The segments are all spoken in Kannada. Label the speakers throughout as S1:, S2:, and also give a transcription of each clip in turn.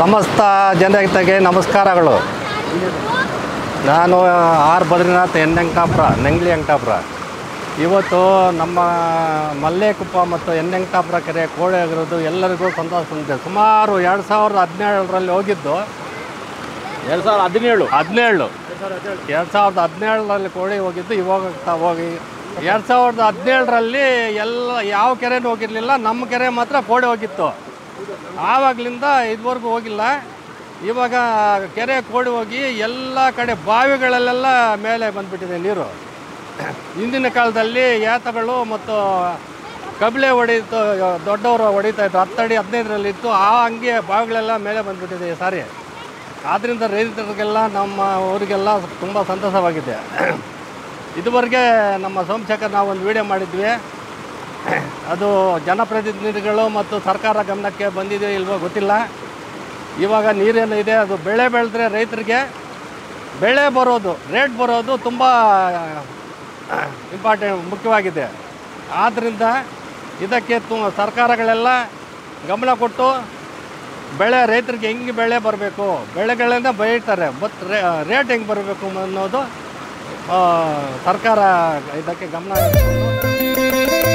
S1: ಸಮಸ್ತ ಜನತೆಗೆ ನಮಸ್ಕಾರಗಳು ನಾನು ಆರ್ ಬದ್ರಿನಾಥ್ ಎನ್ ವೆಂಕಟಾಪುರ ನೆಂಗ್ಲಿ ವೆಂಕಟಾಪುರ ಇವತ್ತು ನಮ್ಮ ಮಲ್ಲೇಕುಪ್ಪ ಮತ್ತು ಎನ್ ವೆಂಕಟಾಪುರ ಕೆರೆ ಕೋಳಿ ಆಗಿರೋದು ಎಲ್ಲರಿಗೂ ಸಂತೋಷ ತಂದಿದೆ ಸುಮಾರು ಎರಡು ಸಾವಿರದ ಹದಿನೇಳರಲ್ಲಿ ಹೋಗಿದ್ದು
S2: ಎರಡು ಸಾವಿರದ ಹದಿನೇಳು
S1: ಹದಿನೇಳು ಎರಡು ಸಾವಿರದ ಹದಿನೇಳರಲ್ಲಿ ಕೋಳಿ ಹೋಗಿದ್ದು ಇವಾಗ ತ- ಹೋಗಿ ಎರಡು ಸಾವಿರದ ಹದಿನೇಳರಲ್ಲಿ ಎಲ್ಲ ಯಾವ ಕೆರೆನೂ ಹೋಗಿರಲಿಲ್ಲ ನಮ್ಮ ಕೆರೆ ಮಾತ್ರ ಕೋಳಿ ಹೋಗಿತ್ತು ಆವಾಗಲಿಂದ ಇದುವರೆಗೂ ಹೋಗಿಲ್ಲ ಇವಾಗ ಕೆರೆ ಕೋಡಿ ಹೋಗಿ ಎಲ್ಲ ಕಡೆ ಬಾವಿಗಳಲ್ಲೆಲ್ಲ ಮೇಲೆ ಬಂದ್ಬಿಟ್ಟಿದೆ ನೀರು ಹಿಂದಿನ ಕಾಲದಲ್ಲಿ ಏತಗಳು ಮತ್ತು ಕಬ್ಳೆ ಹೊಡೀತು ದೊಡ್ಡವರು ಹೊಡಿತಾ ಇದ್ರು ಹತ್ತಡಿ ಹದಿನೈದರಲ್ಲಿ ಇತ್ತು ಆ ಹಂಗೆ ಬಾವಿಗಳೆಲ್ಲ ಮೇಲೆ ಬಂದ್ಬಿಟ್ಟಿದೆ ಈ ಸಾರಿ ಆದ್ದರಿಂದ ರೈತರಿಗೆಲ್ಲ ನಮ್ಮ ಊರಿಗೆಲ್ಲ ತುಂಬ ಸಂತೋಷವಾಗಿದೆ ಇದುವರೆಗೆ ನಮ್ಮ ಸೋಮಶೇಖರ್ ನಾವು ಒಂದು ವಿಡಿಯೋ ಮಾಡಿದ್ವಿ ಅದು ಜನಪ್ರತಿನಿಧಿಗಳು ಮತ್ತು ಸರ್ಕಾರ ಗಮನಕ್ಕೆ ಬಂದಿದೆಯೋ ಇಲ್ವೋ ಗೊತ್ತಿಲ್ಲ ಇವಾಗ ನೀರೇನು ಇದೆ ಅದು ಬೆಳೆ ಬೆಳೆದ್ರೆ ರೈತರಿಗೆ ಬೆಳೆ ಬರೋದು ರೇಟ್ ಬರೋದು ತುಂಬ ಇಂಪಾರ್ಟೆಂಟ್ ಮುಖ್ಯವಾಗಿದೆ ಆದ್ದರಿಂದ ಇದಕ್ಕೆ ತು ಸರ್ಕಾರಗಳೆಲ್ಲ ಗಮನ ಕೊಟ್ಟು ಬೆಳೆ ರೈತರಿಗೆ ಹೆಂಗೆ ಬೆಳೆ ಬರಬೇಕು ಬೆಳೆಗಳಿಂದ ಬೆಳೀತಾರೆ ಬಟ್ ರೇಟ್ ಹೆಂಗೆ ಬರಬೇಕು ಅನ್ನೋದು ಆ, ಸರ್ಕಾರ ಇದಕ್ಕೆ ಗಮನ ಹರಿಸ್ಕೊಂಡು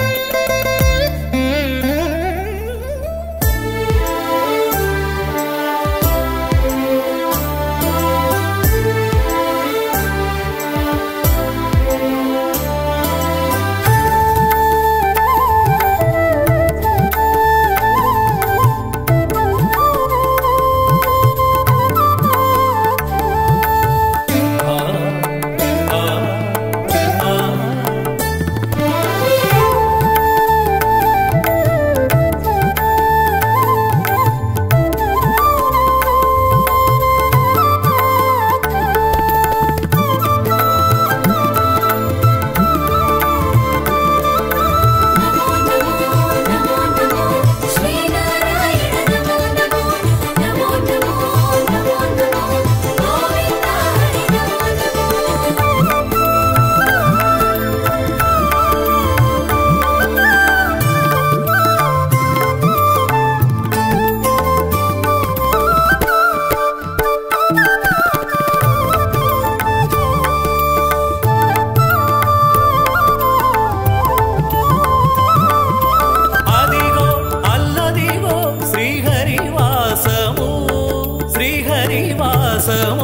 S3: ಶ್ರೀನಾರಾಯಣ ನಮೋ ನಮೋ ನಮೋ ನಮೋ ನಮೋ ನಮೋ ಗೋವಿಂದ ಹರಿ ನಮೋ
S4: అదిగో అల్లదిగో శ్రీహరివాసము శ్రీహరివాసము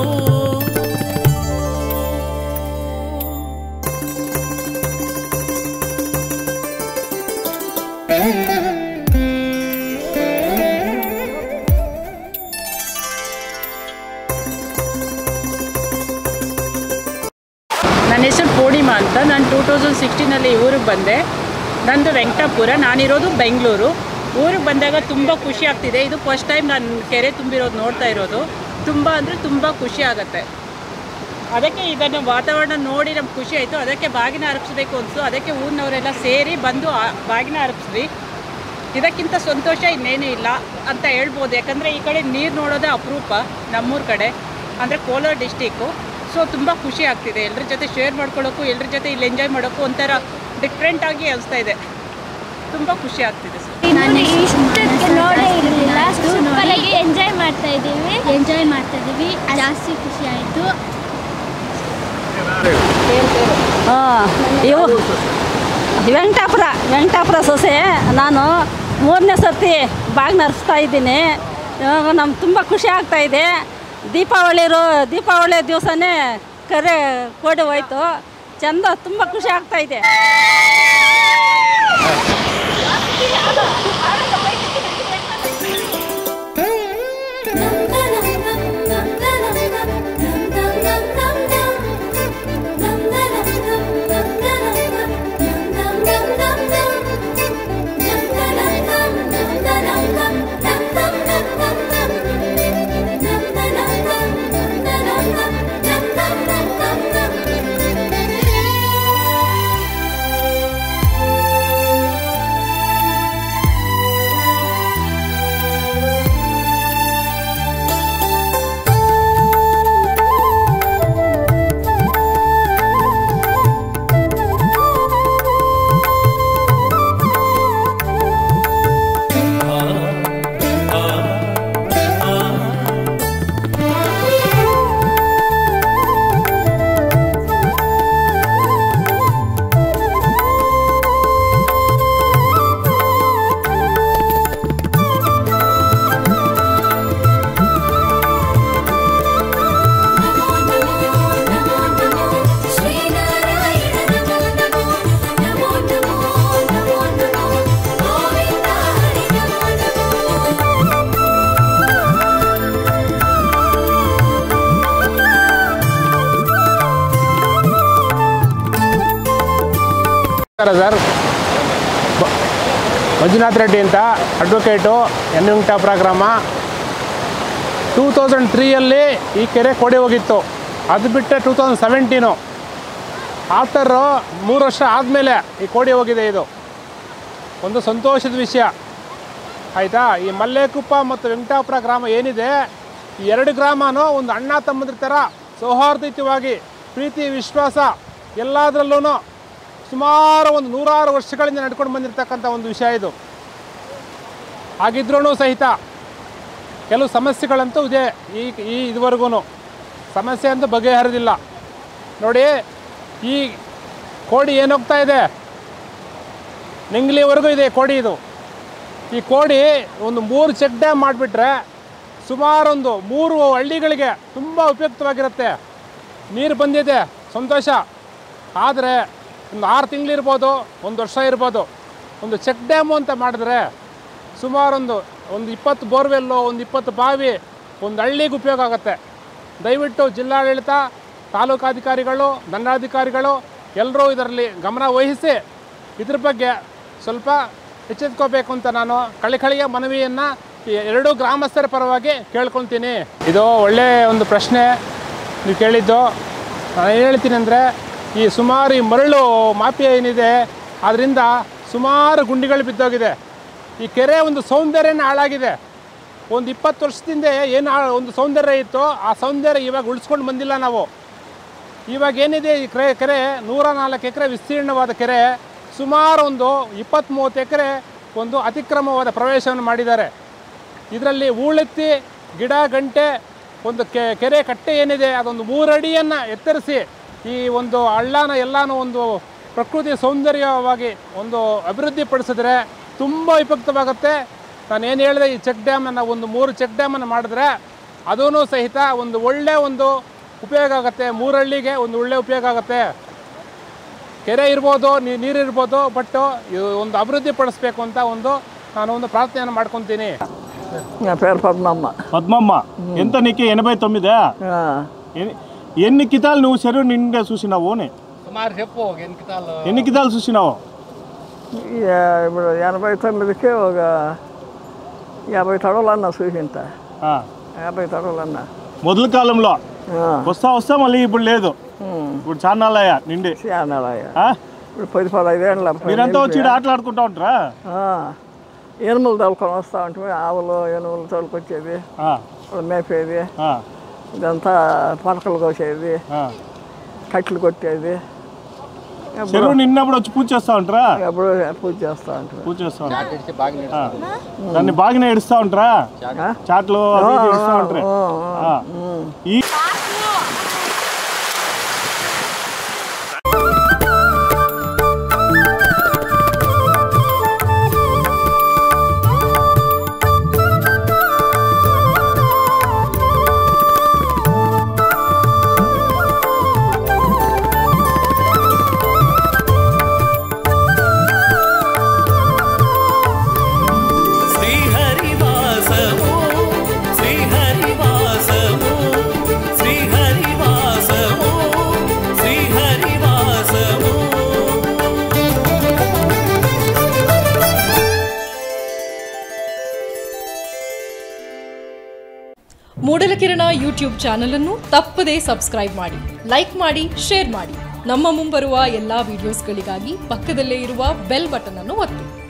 S5: ನನ್ನ ಹೆಸರು ಪೂರ್ಣಿಮಾ ಅಂತ ನಾನು ಟೂ ತೌಸಂಡ್ ಸಿಕ್ಸ್ಟೀನಲ್ಲಿ ಊರಿಗೆ ಬಂದೆ ನಂದು ವೆಂಕಟಾಪುರ ನಾನಿರೋದು ಬೆಂಗಳೂರು ಊರಿಗೆ ಬಂದಾಗ ತುಂಬ ಖುಷಿ ಆಗ್ತಿದೆ ಇದು ಫಸ್ಟ್ ಟೈಮ್ ನಾನು ಕೆರೆ ತುಂಬಿರೋದು ನೋಡ್ತಾ ಇರೋದು ತುಂಬ ಅಂದರೆ ತುಂಬ ಖುಷಿ ಆಗುತ್ತೆ ಅದಕ್ಕೆ ಇದನ್ನು ವಾತಾವರಣ ನೋಡಿ ನಮ್ಗೆ ಖುಷಿ ಆಯಿತು ಅದಕ್ಕೆ ಬಾಗಿನ ಅರ್ಪಿಸ್ಬೇಕು ಅನಿಸ್ತು ಅದಕ್ಕೆ ಊರಿನವರೆಲ್ಲ ಸೇರಿ ಬಂದು ಆ ಬಾಗಿನ ಅರ್ಪಿಸ್ವಿ ಇದಕ್ಕಿಂತ ಸಂತೋಷ ಇನ್ನೇನೂ ಇಲ್ಲ ಅಂತ ಹೇಳ್ಬೋದು ಯಾಕಂದರೆ ಈ ಕಡೆ ನೀರು ನೋಡೋದೇ ಅಪರೂಪ ನಮ್ಮೂರ ಕಡೆ ಅಂದರೆ ಕೋಲಾರ ಡಿಸ್ಟಿಕ್ಕು ಸೊ ತುಂಬ ಖುಷಿ ಆಗ್ತಿದೆ ಎಲ್ಲರ ಜೊತೆ ಶೇರ್ ಮಾಡ್ಕೊಳ್ಳೋಕ್ಕೂ ಎಲ್ಲರ ಜೊತೆ ಇಲ್ಲಿ ಎಂಜಾಯ್ ಮಾಡೋಕ್ಕೂ ಒಂಥರ ಡಿಫ್ರೆಂಟಾಗಿ ಅನಿಸ್ತಾ ಇದೆ ತುಂಬ ಖುಷಿ ಆಗ್ತಿದೆ ಸರ್
S3: ನಾನು ಇಷ್ಟಕ್ಕೆ ನೋಡೇ ಇರಲಿಲ್ಲ ಸೂಪರ್ ಆಗಿ ಎಂಜಾಯ್ ಮಾಡ್ತಾ ಇದ್ದೀವಿ ಎಂಜಾಯ್ ಮಾಡ್ತಾ ಇದ್ದೀವಿ ಜಾಸ್ತಿ ಖುಷಿ ಆಯಿತು
S6: ಇವು ವೆಂಕಟಾಪುರ ವೆಂಕಟಾಪುರ ಸೊಸೆ ನಾನು ಮೂರನೇ ಸರ್ತಿ ಬಾಗಿನ ಅರ್ಸ್ತಾ ಇದ್ದೀನಿ ಇವಾಗ ನಮ್ಗೆ ತುಂಬ ಖುಷಿ ಆಗ್ತಾ ಇದೆ ದೀಪಾವಳಿ ರೋ ದೀಪಾವಳಿ ದಿವಸನೇ ಕರೆ ಕೋಡಿ ಹೋಯ್ತು ಚಂದ ತುಂಬ ಖುಷಿ ಆಗ್ತಾ ಇದೆ
S3: Thank you.
S7: ನಮಸ್ಕಾರ ಸರ್ ಬ- ಮಂಜುನಾಥ್ ರೆಡ್ಡಿ ಅಂತ ಅಡ್ವೊಕೇಟು ಎನ್ ವೆಂಕಟಾಪುರ ಗ್ರಾಮ ಟೂ ತೌಸಂಡ್ ತ್ರೀಯಲ್ಲಿ ಈ ಕೆರೆ ಕೊಡಿ ಹೋಗಿತ್ತು ಅದು ಬಿಟ್ಟರೆ ಟೂ ತೌಸಂಡ್ ಸೆವೆಂಟೀನು ಆಫ್ಟರು ಮೂರು ವರ್ಷ ಆದಮೇಲೆ ಈ ಕೋಡಿ ಹೋಗಿದೆ ಇದು ಒಂದು ಸಂತೋಷದ ವಿಷಯ ಆಯಿತಾ ಈ ಮಲ್ಲೇಕುಪ್ಪ ಮತ್ತು ವೆಂಕಟಾಪುರ ಗ್ರಾಮ ಏನಿದೆ ಈ ಎರಡು ಗ್ರಾಮನೂ ಒಂದು ಅಣ್ಣ ತಮ್ಮದ್ರ ಥರ ಸೌಹಾರ್ದಯುತವಾಗಿ ಪ್ರೀತಿ ವಿಶ್ವಾಸ ಎಲ್ಲದರಲ್ಲೂ ಸುಮಾರು ಒಂದು ನೂರಾರು ವರ್ಷಗಳಿಂದ ನಡ್ಕೊಂಡು ಬಂದಿರತಕ್ಕಂಥ ಒಂದು ವಿಷಯ ಇದು ಹಾಗಿದ್ರೂ ಸಹಿತ ಕೆಲವು ಸಮಸ್ಯೆಗಳಂತೂ ಇದೆ ಈ ಈ ಇದುವರೆಗೂ ಸಮಸ್ಯೆ ಅಂತೂ ಬಗೆಹರಿದಿಲ್ಲ ನೋಡಿ ಈ ಕೋಡಿ ಏನೋಗ್ತಾ ಇದೆ ನಿಂಗ್ಲಿವರೆಗೂ ಇದೆ ಕೋಡಿ ಇದು ಈ ಕೋಡಿ ಒಂದು ಮೂರು ಚೆಕ್ ಡ್ಯಾಮ್ ಮಾಡಿಬಿಟ್ರೆ ಸುಮಾರೊಂದು ಮೂರು ಹಳ್ಳಿಗಳಿಗೆ ತುಂಬ ಉಪಯುಕ್ತವಾಗಿರುತ್ತೆ ನೀರು ಬಂದಿದೆ ಸಂತೋಷ ಆದರೆ ಒಂದು ಆರು ತಿಂಗಳಿರ್ಬೋದು ಒಂದು ವರ್ಷ ಇರ್ಬೋದು ಒಂದು ಚೆಕ್ ಡ್ಯಾಮು ಅಂತ ಮಾಡಿದ್ರೆ ಸುಮಾರೊಂದು ಒಂದು ಇಪ್ಪತ್ತು ಬೋರ್ವೆಲ್ಲು ಒಂದು ಇಪ್ಪತ್ತು ಬಾವಿ ಒಂದು ಹಳ್ಳಿಗೆ ಉಪಯೋಗ ಆಗುತ್ತೆ ದಯವಿಟ್ಟು ಜಿಲ್ಲಾಡಳಿತ ತಾಲೂಕಾಧಿಕಾರಿಗಳು ದಂಡಾಧಿಕಾರಿಗಳು ಎಲ್ಲರೂ ಇದರಲ್ಲಿ ಗಮನ ವಹಿಸಿ ಇದ್ರ ಬಗ್ಗೆ ಸ್ವಲ್ಪ ಎಚ್ಚೆತ್ಕೋಬೇಕು ಅಂತ ನಾನು ಕಳಿಕಳಿಯ ಮನವಿಯನ್ನು ಈ ಎರಡೂ ಗ್ರಾಮಸ್ಥರ ಪರವಾಗಿ ಕೇಳ್ಕೊಳ್ತೀನಿ ಇದು ಒಳ್ಳೆಯ ಒಂದು ಪ್ರಶ್ನೆ ನೀವು ಕೇಳಿದ್ದು ನಾನು ಏನು ಹೇಳ್ತೀನಿ ಅಂದರೆ ಈ ಸುಮಾರು ಈ ಮರಳು ಮಾಫಿಯಾ ಏನಿದೆ ಅದರಿಂದ ಸುಮಾರು ಗುಂಡಿಗಳು ಬಿದ್ದೋಗಿದೆ ಈ ಕೆರೆ ಒಂದು ಸೌಂದರ್ಯನ ಹಾಳಾಗಿದೆ ಒಂದು ಇಪ್ಪತ್ತು ವರ್ಷದಿಂದ ಏನು ಆ- ಒಂದು ಸೌಂದರ್ಯ ಇತ್ತು ಆ ಸೌಂದರ್ಯ ಇವಾಗ ಉಳಿಸ್ಕೊಂಡು ಬಂದಿಲ್ಲ ನಾವು ಇವಾಗ ಏನಿದೆ ಈ ಕೆರೆ ಕೆರೆ ನೂರ ನಾಲ್ಕು ಎಕರೆ ವಿಸ್ತೀರ್ಣವಾದ ಕೆರೆ ಸುಮಾರು ಒಂದು ಇಪ್ಪತ್ತ್ ಮೂವತ್ತು ಎಕರೆ ಒಂದು ಅತಿಕ್ರಮವಾದ ಪ್ರವೇಶವನ್ನು ಮಾಡಿದ್ದಾರೆ ಇದರಲ್ಲಿ ಹೂಳೆತ್ತಿ ಗಿಡ ಗಂಟೆ ಒಂದು ಕೆ ಕೆರೆ ಕಟ್ಟೆ ಏನಿದೆ ಅದೊಂದು ಮೂರಡಿಯನ್ನು ಎತ್ತರಿಸಿ ಈ ಒಂದು ಹಳ್ಳನ ಎಲ್ಲನೂ ಒಂದು ಪ್ರಕೃತಿ ಸೌಂದರ್ಯವಾಗಿ ಒಂದು ಅಭಿವೃದ್ಧಿ ಪಡಿಸಿದ್ರೆ ತುಂಬ ಉಪಯುಕ್ತವಾಗುತ್ತೆ ನಾನು ಏನು ಹೇಳಿದೆ ಈ ಚೆಕ್ ಡ್ಯಾಮನ್ನು ಒಂದು ಮೂರು ಚೆಕ್ ಡ್ಯಾಮನ್ನು ಮಾಡಿದ್ರೆ ಅದೂ ಸಹಿತ ಒಂದು ಒಳ್ಳೆ ಒಂದು ಉಪಯೋಗ ಆಗುತ್ತೆ ಮೂರಹಳ್ಳಿಗೆ ಒಂದು ಒಳ್ಳೆ ಉಪಯೋಗ ಆಗುತ್ತೆ ಕೆರೆ ಇರ್ಬೋದು ನೀ- ನೀರು ಇರ್ಬೋದು ಬಟ್ ಇದು ಒಂದು ಅಭಿವೃದ್ಧಿ ಪಡಿಸ್ಬೇಕು ಅಂತ ಒಂದು ನಾನು ಒಂದು ಪ್ರಾರ್ಥನೆಯನ್ನು ಮಾಡ್ಕೊತೀನಿ
S8: నా పేరు పద్మమ్మ
S2: పద్మమ్మ ఎంత నీకు ఎనభై తొమ్మిదా
S8: ఆ,
S2: ఎన్ని- ఎన్ని కితాలు నువ్వు చెరువు నిండా చూసినావు నీ?
S1: సుమారు చెప్పు ఎన్ని కితాలు
S2: ఎన్ని కితాలు చూసినావు
S8: యా- ఇప్పుడు ఎనభై తొమ్మిదికి ఒక యాభై తడవలన్నా చూసింత
S2: ఆ,
S8: యాభై తడవలన్నా
S2: మొదలు కాలంలో
S8: ఆ,
S2: వస్తా వస్తా మళ్ళీ ఇప్పుడు లేదు
S8: ఉమ్,
S2: ఇప్పుడు చాన్నాళ్ళయ్యా నిండి
S8: చానాలయ్య
S2: ఆ?
S8: ఇప్పుడు పది పదహైదేళ్ళ
S2: మీరంతా వచ్చి ఈడ ఆటలాడుకుంటా ఉంటారా
S8: ఎనుములు తోలుకొని వస్తూ ఉంటాం ఆవులు ఎనుములు తోలుకొచ్చేది
S2: ఆ,
S8: వాళ్ళు మేపేది
S2: ఆ,
S8: ఇదంతా పలకలు కోసేది
S2: ఆ.
S8: కట్లు కొట్టేది
S2: చెరువు నిన్నప్పుడు వచ్చి పూజ చేస్తా ఉంటారా
S8: ఎప్పుడు పూజ చేస్తూ ఉంటాం
S2: పూజ చేస్తా ఉంటారా ఆ. దాన్ని బాగానే ఇడుస్తా ఉంటారా
S8: ఆ?
S2: చాట్లు అవి ఇవి ఇడుస్తా ఉంటారు ఆ. ఈ
S4: శ్రీహరివాసము శ్రీహరివాసము శ్రీహరివాసము శ్రీహరివాసము
S9: ಮೂಡಲಕಿರಣ ಯೂಟ್ಯೂಬ್ ಚಾನಲ್ ಅನ್ನು ತಪ್ಪದೇ ಸಬ್ಸ್ಕ್ರೈಬ್ ಮಾಡಿ ಲೈಕ್ ಮಾಡಿ ಶೇರ್ ಮಾಡಿ ನಮ್ಮ ಮುಂಬರುವ ಎಲ್ಲಾ ವಿಡಿಯೋಸ್ಗಳಿಗಾಗಿ ಪಕ್ಕದಲ್ಲೇ ಇರುವ ಬೆಲ್ ಬಟನ್ ಅನ್ನು ಒತ್ತಿ